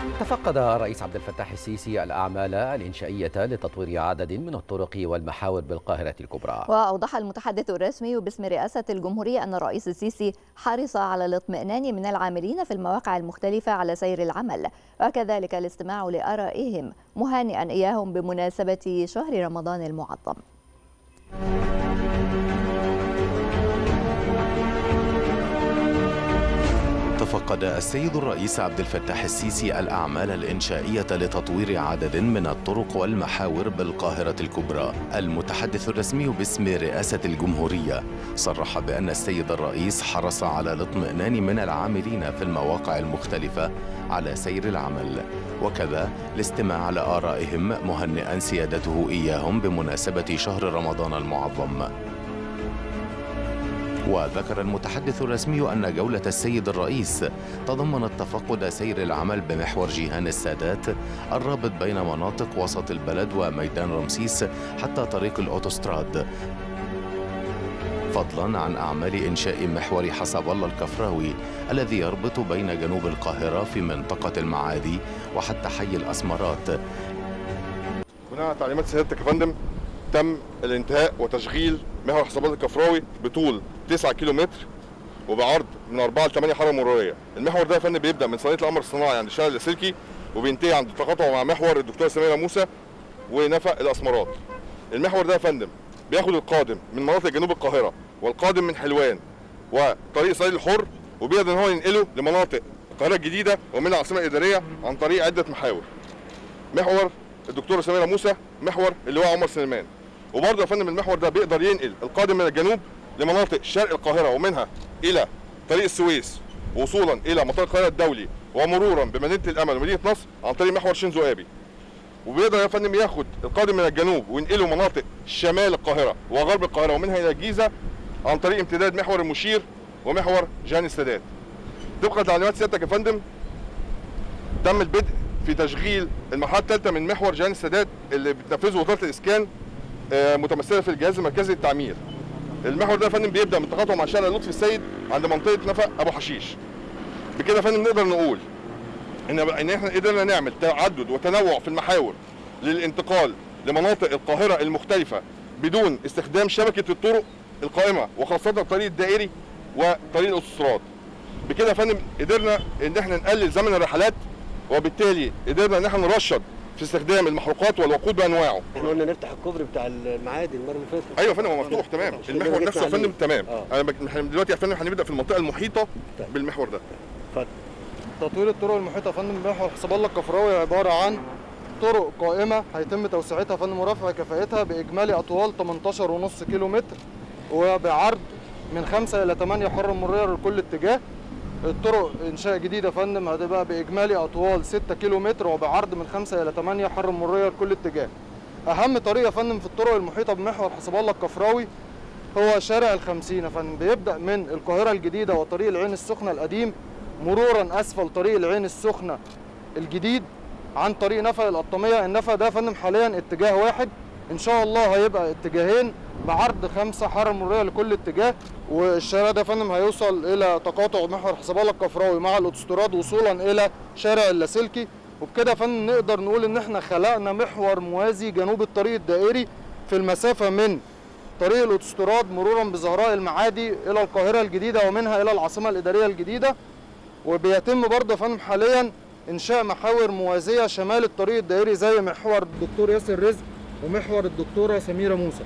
تفقد الرئيس عبد الفتاح السيسي الأعمال الإنشائية لتطوير عدد من الطرق والمحاور بالقاهرة الكبرى وأوضح المتحدث الرسمي باسم رئاسة الجمهورية أن الرئيس السيسي حرص على الاطمئنان من العاملين في المواقع المختلفة على سير العمل وكذلك الاستماع لآرائهم مهانئا إياهم بمناسبة شهر رمضان المعظم تفقد السيد الرئيس عبد الفتاح السيسي الأعمال الإنشائية لتطوير عدد من الطرق والمحاور بالقاهرة الكبرى المتحدث الرسمي باسم رئاسة الجمهورية صرح بأن السيد الرئيس حرص على الاطمئنان من العاملين في المواقع المختلفة على سير العمل وكذا الاستماع لآرائهم مهنئا سيادته إياهم بمناسبة شهر رمضان المعظم وذكر المتحدث الرسمي أن جولة السيد الرئيس تضمنت تفقد سير العمل بمحور جيهان السادات الرابط بين مناطق وسط البلد وميدان رمسيس حتى طريق الأوتوستراد فضلا عن أعمال إنشاء محور حسب الله الكفراوي الذي يربط بين جنوب القاهرة في منطقة المعادي وحتى حي الأسمرات بناء على تعليمات سيادتك يا فندم تم الانتهاء وتشغيل محور حسابات الكفراوي بطول 9 كيلو متر وبعرض من 4 ل 8 حاره مروريه المحور ده يا فندم بيبدا من صينيه القمر الصناعي عند شارع اللاسلكي وبينتهي عند التقاطع مع محور الدكتوره سميره موسى ونفق الاسمرات المحور ده يا فندم بياخد القادم من مناطق جنوب القاهره والقادم من حلوان وطريق صعيد الحر وبيقدر ان هو ينقله لمناطق القاهره الجديده ومن العاصمه الاداريه عن طريق عده محاور محور الدكتوره سميره موسى محور اللواء عمر سليمان وبرضه يا فندم المحور ده بيقدر ينقل القادم من الجنوب لمناطق شرق القاهره ومنها الى طريق السويس وصولا الى مطار القاهره الدولي ومرورا بمدينه الامل ومدينه نصر عن طريق محور شينزو ابي وبيقدر يا فندم ياخد القادم من الجنوب وينقله مناطق شمال القاهره وغرب القاهره ومنها الى الجيزه عن طريق امتداد محور المشير ومحور جان السادات طبقا لتعليمات سيادتك يا فندم تم البدء في تشغيل المرحله الثالثه من محور جان السادات اللي بتنفذه وزاره الاسكان آه، متمثله في الجهاز المركزي للتعمير المحور ده يا فندم بيبدا من تقاطعه مع شارع لطفي السيد عند منطقه نفق ابو حشيش بكده يا فندم نقدر نقول ان ان احنا قدرنا نعمل تعدد وتنوع في المحاور للانتقال لمناطق القاهره المختلفه بدون استخدام شبكه الطرق القائمه وخاصه الطريق الدائري وطريق الاوتوستراد بكده يا فندم قدرنا ان احنا نقلل زمن الرحلات وبالتالي قدرنا ان احنا نرشد في استخدام المحروقات والوقود بانواعه احنا قلنا نفتح الكوبري بتاع المعادي المره اللي فاتت ايوه يا فندم هو مفتوح تمام عشان المحور كده نفسه يا جبت فندم عليه. تمام آه. انا بك- احنا دلوقتي يا فندم هنبدا في المنطقه المحيطه طيب. بالمحور ده تطوير الطرق المحيطه يا فندم محور حساب الله الكفراوي عباره عن طرق قائمه هيتم توسعتها يا فندم ورفع كفاءتها باجمالي اطوال 18.5 كيلو متر وبعرض من 5 الى 8 حره مروريه لكل اتجاه الطرق انشاء جديد يا فندم هتبقى باجمالي اطوال 6 كيلو متر وبعرض من 5 الى 8 حره مروريه لكل اتجاه اهم طريق يا فندم في الطرق المحيطه بمحور حساب الله الكفراوي هو شارع الخمسين يا فندم بيبدأ من القاهرة الجديدة وطريق العين السخنة القديم مرورا أسفل طريق العين السخنة الجديد عن طريق نفق القطامية النفق ده يا فندم حاليا اتجاه واحد إن شاء الله هيبقى اتجاهين بعرض خمسة حارة مرورية لكل اتجاه والشارع ده يا فندم هيوصل إلى تقاطع محور حساب الله الكفراوي مع الأوتوستراد وصولا إلى شارع اللاسلكي وبكده يا فندم نقدر نقول إن احنا خلقنا محور موازي جنوب الطريق الدائري في المسافة من طريق الاوتوستراد مرورا بزهراء المعادي الى القاهره الجديده ومنها الى العاصمه الاداريه الجديده وبيتم برضه يا فندم حاليا انشاء محاور موازيه شمال الطريق الدائري زي محور الدكتور ياسر رزق ومحور الدكتوره سميره موسى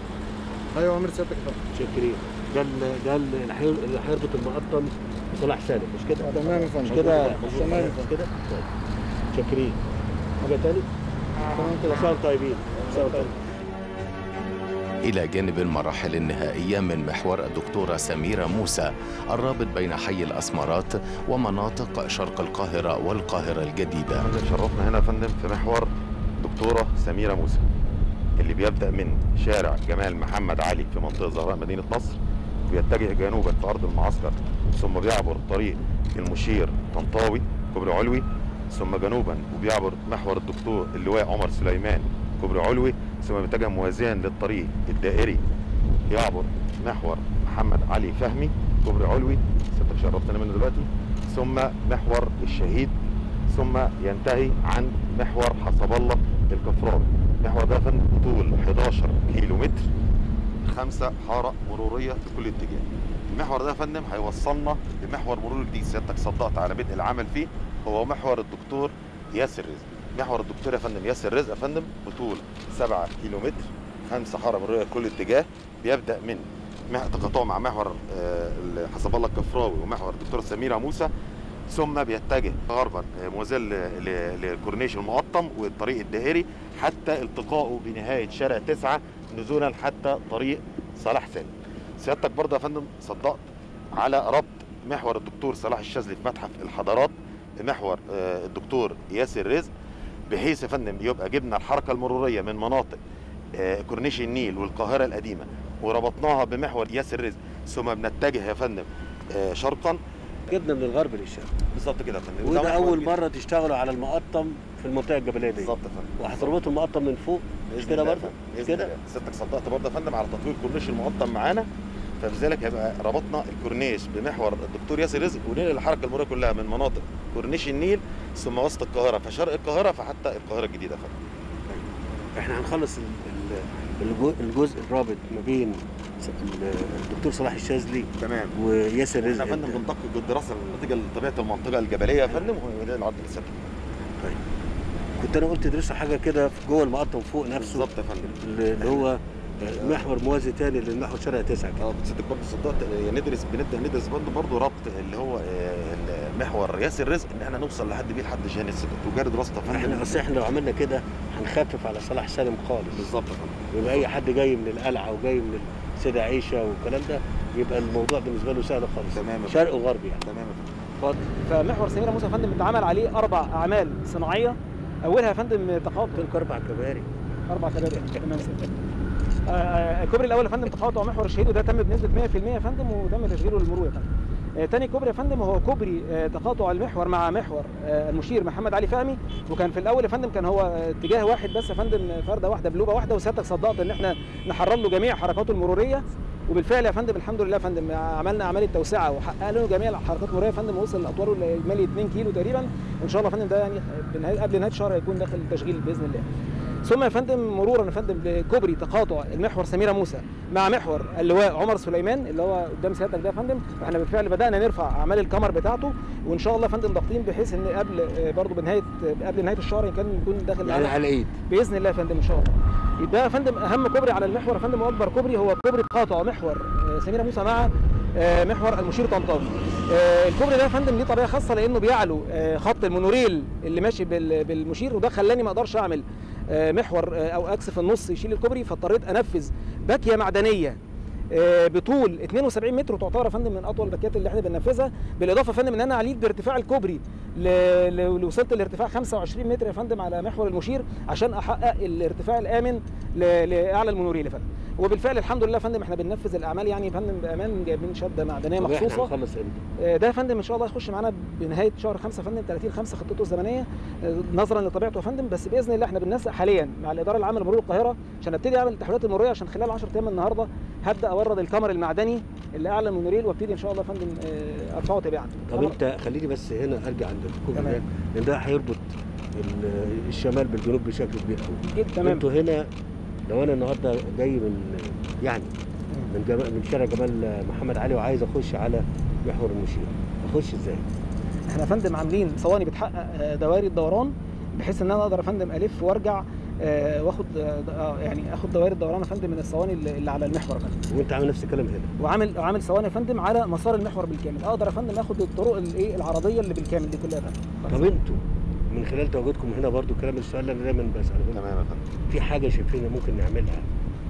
ايوه امير سيادتك يا فندم شاكرين ده ال- ده ال- اللي هير- اللي هيربط المقطم بصلاح سالم مش كده؟ تمام يا فندم. مش كده مظبوط تمام يا مش كده؟ طيب. شاكرين حاجه تاني؟ تمام كده كل سنه وانتم طيبين كل سنه وانتم طيبين إلى جانب المراحل النهائية من محور الدكتورة سميرة موسى الرابط بين حي الأسمرات ومناطق شرق القاهرة والقاهرة الجديدة فندم شرفنا هنا يا فندم في محور دكتورة سميرة موسى اللي بيبدأ من شارع جمال محمد علي في منطقة زهراء مدينة نصر ويتجه جنوبا في أرض المعسكر ثم بيعبر طريق المشير طنطاوي كوبري علوي ثم جنوبا وبيعبر محور الدكتور اللواء عمر سليمان كوبري علوي ثم بيتجه موازيا للطريق الدائري يعبر محور محمد علي فهمي كوبري علوي سيادتك شرفتنا منه دلوقتي ثم محور الشهيد ثم ينتهي عند محور حسب الله الكفراوي المحور ده يا فندم طول 11 كيلو متر خمسة حارة مرورية في كل اتجاه المحور ده يا فندم هيوصلنا لمحور مرور جديد سيادتك صدقت على بدء العمل فيه هو محور الدكتور ياسر رزق محور الدكتور يا فندم ياسر رزق يا فندم بطول 7 كيلو متر خمسة حارة مرورية في كل اتجاه بيبدأ من مح- تقاطعه مع محور آه، حسب الله الكفراوي ومحور الدكتور سميرة موسى ثم بيتجه غربا آه، موازي ل- ل- لكورنيش المقطم والطريق الدائري حتى التقائه بنهاية شارع تسعة نزولا حتى طريق صلاح سالم سيادتك برضه يا فندم صدقت على ربط محور الدكتور صلاح الشاذلي في متحف الحضارات بمحور آه، الدكتور ياسر رزق بحيث يا فندم يبقى جبنا الحركه المروريه من مناطق آه، كورنيش النيل والقاهره القديمه وربطناها بمحور ياسر رزق ثم بنتجه يا فندم آه، شرقا جبنا من الغرب للشرق بالظبط كده يا فندم وده محور اول جديد. مره تشتغلوا على المقطم في المنطقه الجبليه دي بالظبط يا فندم وهتربطوا المقطم من فوق مش بإذن كده الله يا برضه فندم. مش بإذن كده الله. سيادتك صدقت برضه يا فندم على تطوير كورنيش المقطم معانا فبذلك هيبقى ربطنا الكورنيش بمحور الدكتور ياسر رزق وننقل الحركه المروريه كلها من مناطق كورنيش النيل ثم وسط القاهره فشرق القاهره فحتى القاهره الجديده يا فندم احنا هنخلص ال- ال- الجو- الجزء الرابط ما بين س- ال- الدكتور صلاح الشاذلي تمام وياسر احنا رزق يا فندم بندقق الدراسه النتيجه لطبيعه المنطقه الجبليه يا فندم وننقل العرض للسكن كنت انا قلت تدرسوا حاجه كده في جوه المقطم فوق نفسه بالظبط يا فندم اللي اللي هو محور موازي تاني للمحور شارع تسعة كده اه سيادتك برضه صدقت آه، ندرس بنبدا ندرس برضه برضه ربط اللي هو آه، محور ياسر رزق ان احنا نوصل لحد بيه لحد جهه الست وجاري دراسه يا احنا فندم اصل احنا لو عملنا كده هنخفف على صلاح سالم خالص بالظبط يا فندم يبقى اي حد جاي من القلعه وجاي من السيده عيشه والكلام ده يبقى الموضوع بالنسبه له سهل خالص تمام يا فندم. شرق وغرب يعني تمام يا فندم اتفضل فمحور سميرة موسى يا فندم اتعمل عليه اربع اعمال صناعيه اولها يا فندم تقاطع تلك اربع كباري اربع كباري تمام سيادتك. آه، آه، الكوبري الاول يا فندم تقاطع محور الشهيد وده تم بنسبه 100% يا فندم وتم تشغيله للمرور يا فندم آه، تاني كوبري يا فندم هو كوبري آه، تقاطع المحور مع محور آه، المشير محمد علي فهمي وكان في الاول يا فندم كان هو آه، اتجاه واحد بس يا فندم آه، فرده واحده بلوبه واحده وسيادتك صدقت ان احنا نحرر له جميع حركاته المروريه وبالفعل يا فندم الحمد لله يا فندم عملنا عمليه توسعه وحققنا له جميع الحركات المروريه يا فندم وصل لاطواله الاجمالي 2 كيلو تقريبا وان شاء الله يا فندم ده يعني بنهاية- قبل نهايه الشهر هيكون داخل التشغيل باذن الله ثم يا فندم مرورا يا فندم بكوبري تقاطع المحور سميره موسى مع محور اللواء عمر سليمان اللي هو قدام سيادتك ده يا فندم احنا بالفعل بدانا نرفع اعمال الكمر بتاعته وان شاء الله يا فندم ضاغطين بحيث ان قبل آه، برضه بنهايه آه، قبل نهايه الشهر كان يكون داخل يعني على- على الايد باذن الله يا فندم ان شاء الله يبقى يا فندم اهم كوبري على المحور يا فندم واكبر كوبري هو كوبري تقاطع محور آه، سميره موسى مع آه، محور المشير طنطاوي آه، الكوبري ده يا فندم ليه طبيعه خاصه لانه بيعلو آه، خط المونوريل اللي ماشي بال- بالمشير وده خلاني ما اقدرش اعمل آه، محور آه، او اكس في النص يشيل الكوبري فاضطريت انفذ باكيه معدنيه آه، بطول 72 متر وتعتبر يا فندم من اطول الباكيات اللي احنا بننفذها بالاضافه يا فندم ان انا عليت بارتفاع الكوبري ل- ل- وصلت لارتفاع 25 متر يا فندم على محور المشير عشان احقق الارتفاع الامن ل- لاعلى المونوريل يا فندم وبالفعل الحمد لله يا فندم احنا بننفذ الاعمال يعني يا فندم بامان جايبين شده معدنيه طب احنا مخصوصه هنخلص امتى؟ آه، ده يا فندم ان شاء الله هيخش معانا بنهايه شهر 5 يا فندم 30 5 خطته الزمنيه آه، نظرا لطبيعته يا فندم بس باذن الله احنا بننسق حاليا مع الاداره العامه لمرور القاهره عشان ابتدي اعمل التحويلات المروريه عشان خلال 10 ايام من النهارده هبدا اورد الكمر المعدني اللي اعلى المونوريل وابتدي ان شاء الله يا فندم آه، ارفعه تباعا طب انت خليني بس هنا ارجع عند الكوبري تمام. ده لان ده هيربط ال- الشمال بالجنوب بشكل كبير قوي جدا تمام انتوا هنا لو انا النهارده جاي من يعني من جمال من شارع جمال محمد علي وعايز اخش على محور المشير اخش ازاي؟ احنا يا فندم عاملين صواني بتحقق آه، دوائر الدوران بحيث ان انا اقدر يا فندم الف وارجع آه، واخد آه، آه، يعني اخد دوائر الدوران يا فندم من الصواني اللي اللي على المحور يا فندم وانت عامل نفس الكلام هنا وعامل وعامل صواني يا فندم على مسار المحور بالكامل اقدر يا فندم اخد الطرق الايه العرضيه اللي بالكامل دي كلها يا فندم طب انتوا من خلال تواجدكم هنا برضو كلام السؤال اللي انا دايما بساله تمام يا فندم في حاجه شايفينها ممكن نعملها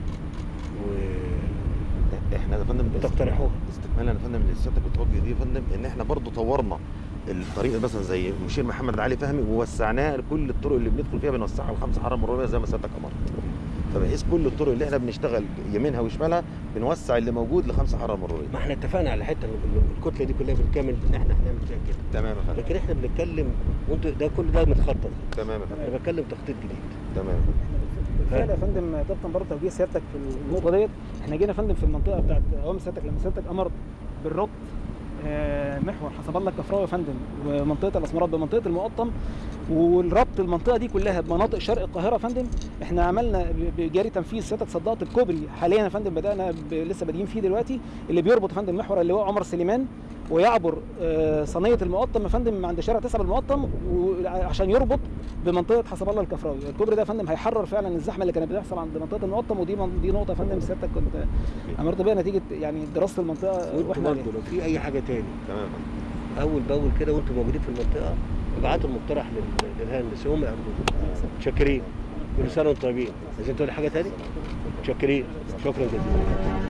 احنا يا فندم وتقترحوها استكمالا يا فندم لسيادتك بتوجه دي يا فندم ان احنا برضو طورنا الطريق مثلا زي مشير محمد علي فهمي ووسعناه لكل الطرق اللي بندخل فيها بنوسعها لخمس حرم مروريه زي ما سيادتك امرت فبحيث كل الطرق اللي احنا بنشتغل يمينها وشمالها بنوسع اللي موجود لخمس حرم مروريه ما احنا اتفقنا على حته إن الكتله دي كلها بالكامل ان احنا هنعمل فيها كده تمام يا فندم لكن احنا بنتكلم وانتوا ده كل ده متخطط تمام يا فندم انا بتكلم تخطيط جديد تمام يا فندم بالفعل يا فندم طبقا برضه توجيه سيادتك في النقطه ديت احنا جينا يا فندم في المنطقه بتاعت اوام سيادتك لما سيادتك امرت بالربط آه، محور حسب الله الكفراوي يا فندم ومنطقه الاسمرات بمنطقه المقطم والربط المنطقه دي كلها بمناطق شرق القاهره يا فندم احنا عملنا ب- بجاري تنفيذ سيادتك صدقت الكوبري حاليا يا فندم بدانا ب... لسه بادئين فيه دلوقتي اللي بيربط يا فندم محور اللي هو عمر سليمان ويعبر آه، صينيه المقطم يا فندم عند شارع 9 بالمقطم وعشان يربط بمنطقه حسب الله الكفراوي الكوبري ده يا فندم هيحرر فعلا الزحمه اللي كانت بتحصل عند منطقه المقطم ودي من... دي نقطه يا فندم سيادتك كنت امرت بيها نتيجه يعني دراسه المنطقه وانتوا واحنا برضه لو في اي حاجه تاني تمام اول باول كده وانتوا موجودين في المنطقه ابعتوا المقترح لل- للهندس هم يعملوه متشكرين كل سنه وانتم طيبين عايزين تقولي حاجه تاني متشكرين شكرا جزيلا